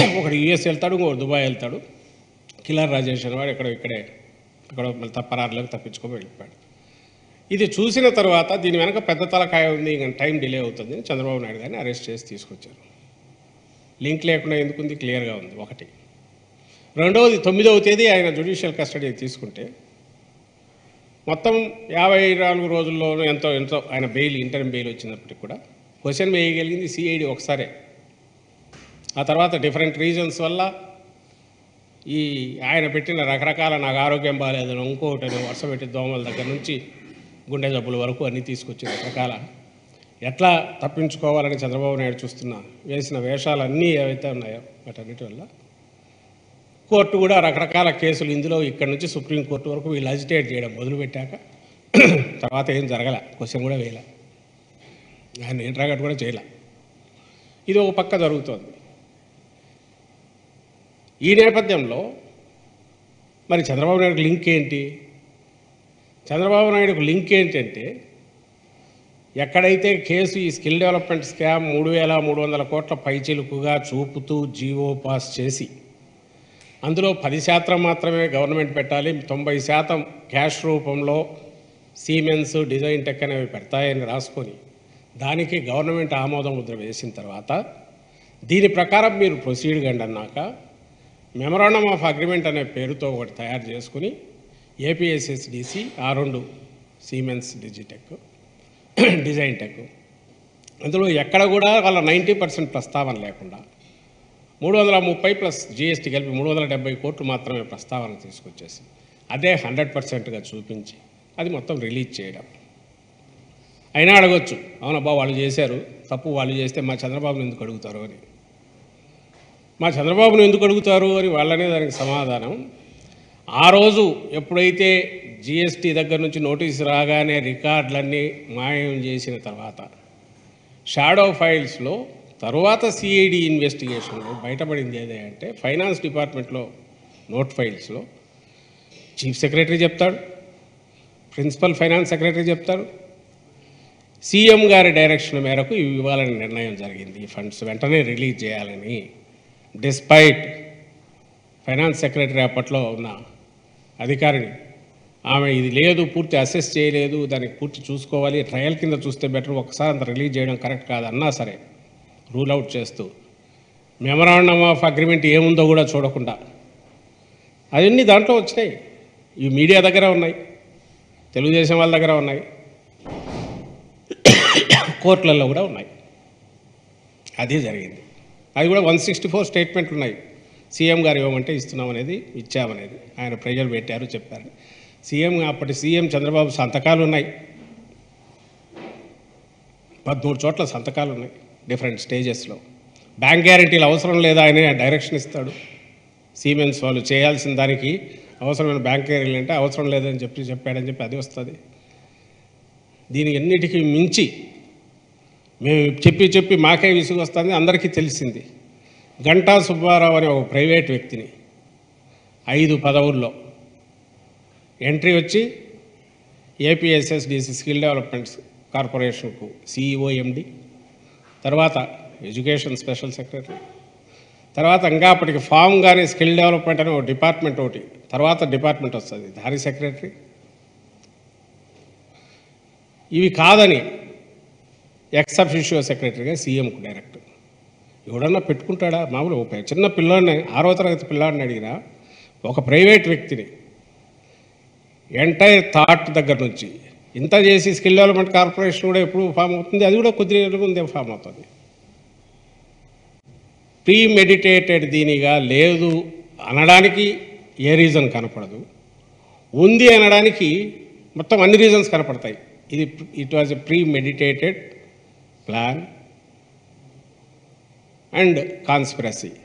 ఒకడు యుఎస్ వెళ్తాడు ఇంకొకడు దుబాయ్ వెళ్తాడు కిల్లర్ రాజేష్ అనేవాడు ఎక్కడో ఇక్కడే ఎక్కడో మళ్ళీ తప్పరారులోకి తప్పించుకొని వెళ్ళిపోయాడు ఇది చూసిన తర్వాత దీని వెనక పెద్ద తలకాయ ఉంది ఇంకా టైం డిలే అవుతుంది అని చంద్రబాబు నాయుడు గారిని అరెస్ట్ చేసి తీసుకొచ్చారు లింక్ లేకుండా ఎందుకుంది క్లియర్గా ఉంది ఒకటి రెండవది తొమ్మిదవ తేదీ ఆయన జ్యుడిషియల్ కస్టడీ తీసుకుంటే మొత్తం యాభై నాలుగు రోజుల్లోనూ ఎంతో ఎంతో ఆయన బెయిల్ ఇంటర్మ్ బెయిల్ వచ్చినప్పటికి కూడా క్వశ్చన్ వేయగలిగింది సిఐడి ఒకసారే ఆ తర్వాత డిఫరెంట్ రీజన్స్ వల్ల ఈ ఆయన పెట్టిన రకరకాల నాకు ఆరోగ్యం బాగాలేదని ఇంకొకటి వరుస పెట్టి దోమల దగ్గర నుంచి గుండె జబ్బుల వరకు అన్నీ తీసుకొచ్చి రకరకాల ఎట్లా తప్పించుకోవాలని చంద్రబాబు నాయుడు చూస్తున్న వేసిన వేషాలన్నీ ఏవైతే ఉన్నాయో వాటన్నిటి వల్ల కోర్టు కూడా రకరకాల కేసులు ఇందులో ఇక్కడ నుంచి సుప్రీంకోర్టు వరకు వీళ్ళు అజిటేట్ చేయడం మొదలుపెట్టాక తర్వాత ఏం జరగలే క్వశ్చన్ కూడా వేయలే ఆయన ఇంట్రాగట్ కూడా చేయలే ఇది ఒక పక్క జరుగుతోంది ఈ నేపథ్యంలో మరి చంద్రబాబు నాయుడుకి లింక్ ఏంటి చంద్రబాబు నాయుడుకు లింక్ ఏంటంటే ఎక్కడైతే కేసు ఈ స్కిల్ డెవలప్మెంట్ స్కామ్ మూడు వేల మూడు వందల కోట్ల పైచిలుకుగా చూపుతూ జీవో పాస్ చేసి అందులో పది శాతం మాత్రమే గవర్నమెంట్ పెట్టాలి తొంభై శాతం క్యాష్ రూపంలో సీమెన్స్ డిజైన్ టెక్ అనేవి పెడతాయని రాసుకొని దానికి గవర్నమెంట్ ఆమోద ముద్ర వేసిన తర్వాత దీని ప్రకారం మీరు ప్రొసీడ్ కండి అన్నాక మెమరాండమ్ ఆఫ్ అగ్రిమెంట్ అనే పేరుతో ఒకటి తయారు చేసుకుని ఏపీఎస్ఎస్డిసి ఆ రెండు సీమెన్స్ డిజిటెక్ డిజైన్ టెక్ అందులో ఎక్కడ కూడా వాళ్ళ నైంటీ పర్సెంట్ ప్రస్తావన లేకుండా మూడు వందల ముప్పై ప్లస్ జిఎస్టీ కలిపి మూడు వందల డెబ్బై కోట్లు మాత్రమే ప్రస్తావన తీసుకొచ్చేసి అదే హండ్రెడ్ పర్సెంట్గా చూపించి అది మొత్తం రిలీజ్ చేయడం అయినా అడగొచ్చు అవునబ్బా వాళ్ళు చేశారు తప్పు వాళ్ళు చేస్తే మా చంద్రబాబును ఎందుకు అడుగుతారు అని మా చంద్రబాబును ఎందుకు అడుగుతారు అని వాళ్ళనే దానికి సమాధానం ఆ రోజు ఎప్పుడైతే జిఎస్టీ దగ్గర నుంచి నోటీస్ రాగానే రికార్డులన్నీ మాయం చేసిన తర్వాత షాడో ఫైల్స్లో తరువాత సిఐడి ఇన్వెస్టిగేషన్లో బయటపడింది ఏదే అంటే ఫైనాన్స్ డిపార్ట్మెంట్లో నోట్ ఫైల్స్లో చీఫ్ సెక్రటరీ చెప్తాడు ప్రిన్సిపల్ ఫైనాన్స్ సెక్రటరీ చెప్తారు సీఎం గారి డైరెక్షన్ మేరకు ఇవి ఇవ్వాలని నిర్ణయం జరిగింది ఈ ఫండ్స్ వెంటనే రిలీజ్ చేయాలని డిస్పైట్ ఫైనాన్స్ సెక్రటరీ అప్పట్లో ఉన్న అధికారిని ఆమె ఇది లేదు పూర్తి అసెస్ చేయలేదు దానికి పూర్తి చూసుకోవాలి ట్రయల్ కింద చూస్తే బెటర్ ఒకసారి అంత రిలీజ్ చేయడం కరెక్ట్ కాదు అన్నా సరే రూల్ అవుట్ చేస్తూ మెమరాండమ్ ఆఫ్ అగ్రిమెంట్ ఏముందో కూడా చూడకుండా అవన్నీ దాంట్లో వచ్చినాయి ఈ మీడియా దగ్గర ఉన్నాయి తెలుగుదేశం వాళ్ళ దగ్గర ఉన్నాయి కోర్టులలో కూడా ఉన్నాయి అది జరిగింది అది కూడా వన్ సిక్స్టీ ఫోర్ స్టేట్మెంట్లు ఉన్నాయి సీఎం గారు ఇవ్వమంటే ఇస్తున్నాం అనేది ఇచ్చామనేది ఆయన ప్రెజర్ పెట్టారు చెప్పారు సీఎం అప్పటి సీఎం చంద్రబాబు సంతకాలు ఉన్నాయి పదమూడు చోట్ల సంతకాలు ఉన్నాయి డిఫరెంట్ స్టేజెస్లో బ్యాంక్ గ్యారంటీలు అవసరం లేదా ఆయన డైరెక్షన్ ఇస్తాడు సీమెన్స్ వాళ్ళు చేయాల్సిన దానికి అవసరమైన బ్యాంక్ గ్యారంటీలు అంటే అవసరం లేదని చెప్పి చెప్పాడని చెప్పి అది వస్తుంది దీని అన్నిటికీ మించి మేము చెప్పి చెప్పి మాకే విసుగు వస్తుంది అందరికీ తెలిసింది గంటా సుబ్బారావు అనే ఒక ప్రైవేట్ వ్యక్తిని ఐదు పదవుల్లో ఎంట్రీ వచ్చి ఏపీఎస్ఎస్డిసి స్కిల్ డెవలప్మెంట్ కార్పొరేషన్కు సిఇఓ ఎండి తర్వాత ఎడ్యుకేషన్ స్పెషల్ సెక్రటరీ తర్వాత ఇంకా అప్పటికి ఫామ్ కానీ స్కిల్ డెవలప్మెంట్ అనే ఒక డిపార్ట్మెంట్ ఒకటి తర్వాత డిపార్ట్మెంట్ వస్తుంది దాని సెక్రటరీ ఇవి కాదని ఎక్స్ అఫిషియో సెక్రటరీగా సీఎంకు డైరెక్ట్ ఎవడన్నా పెట్టుకుంటాడా మామూలు ఒక చిన్న పిల్లాడిని ఆరో తరగతి పిల్లాడిని అడిగినా ఒక ప్రైవేట్ వ్యక్తిని ఎంటైర్ థాట్ దగ్గర నుంచి ఇంత చేసి స్కిల్ డెవలప్మెంట్ కార్పొరేషన్ కూడా ఎప్పుడు ఫామ్ అవుతుంది అది కూడా కొద్ది రోజుల ముందే ఫామ్ అవుతుంది ప్రీ మెడిటేటెడ్ దీనిగా లేదు అనడానికి ఏ రీజన్ కనపడదు ఉంది అనడానికి మొత్తం అన్ని రీజన్స్ కనపడతాయి ఇది it was a premeditated plan and conspiracy